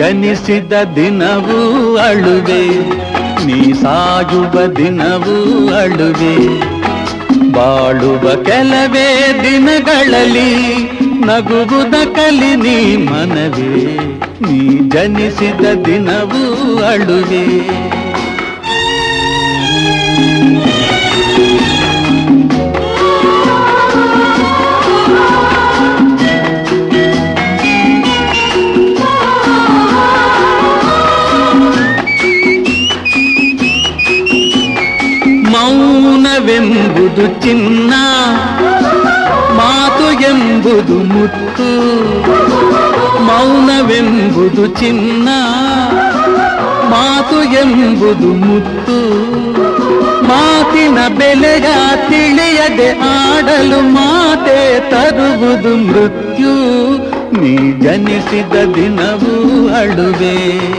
ಜನಿಸಿದ ದಿನವೂ ಅಳುವೆ ನೀ ಸಾಯುವ ದಿನವೂ ಅಳುವೆ ಬಾಳುವ ಕೆಲವೇ ದಿನಗಳಲ್ಲಿ ನಗುವುದ ಕಲಿ ನೀ ಮನವೇ ನೀ ಜನಿಸಿದ ದಿನವೂ ಅಳುವೆ ಮೌನವೆಂಬುದು ಚಿನ್ನ ಮಾತು ಎಂಬುದು ಮುತ್ತು ಮೌನವೆಂಬುದು ಚಿನ್ನ ಮಾತು ಎಂಬುದು ಮುತ್ತು ಮಾತಿನ ಬೆಲೆಯ ತಿಳಿಯದೆ ಆಡಲು ಮಾತೆ ತರುವುದು ಮೃತ್ಯು ನೀ ಜನಿಸಿದ ದಿನವೂ ಅಳುವೆ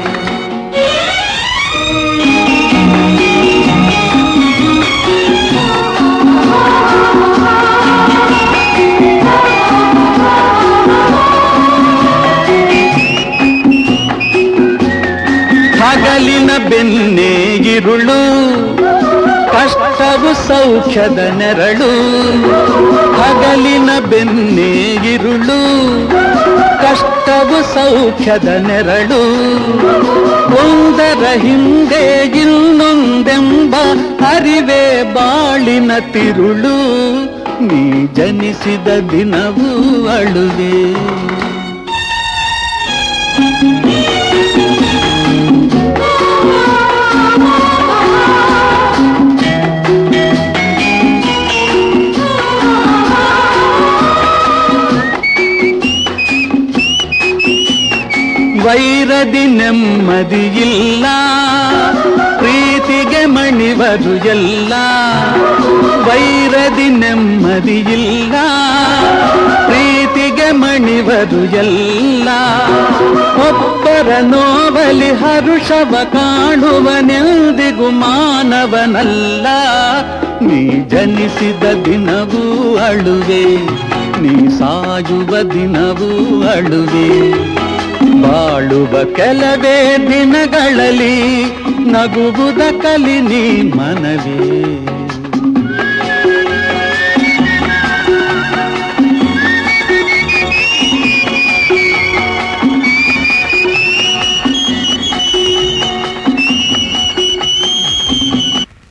ಹಗಲಿನ ಬೆನ್ನೆ ಇರುಳು ಕಷ್ಟವು ಸೌಖ್ಯದ ನೆರಳು ಹಗಲಿನ ಬೆನ್ನೆ ಇರುಳು ಕಷ್ಟವು ಸೌಖ್ಯದ ನೆರಳು ಒಂದರ ಹಿಂದೆ ಇನ್ನೊಂದೆಂಬ ಅರಿವೆ ಬಾಳಿನ ತಿರುಳು ನೀ ಜನಿಸಿದ ದಿನವೂ ಅಳುವೆ ವೈರದಿ ನೆಮ್ಮದಿಯಿಲ್ಲ ಪ್ರೀತಿಗೆ ಮಣಿವರು ಎಲ್ಲ ವೈರದಿ ನೆಮ್ಮದಿಯಿಲ್ಲ ಪ್ರೀತಿಗೆ ಮಣಿವರು ಎಲ್ಲ ಒಬ್ಬರ ನೋವಲಿ ಹರುಷವ ಕಾಣುವನೆಂದಿಗೂ ಮಾನವನಲ್ಲ ನೀ ಜನಿಸಿದ ದಿನವೂ ಅಳುವೆ ನೀ ಸಾಯುವ ದಿನವೂ ಅಳುವೆ ಬಾಳುವ ಕೆಲವೇ ದಿನಗಳಲ್ಲಿ ನಗುವುದ ಕಲಿ ನೀ ಮನವೇ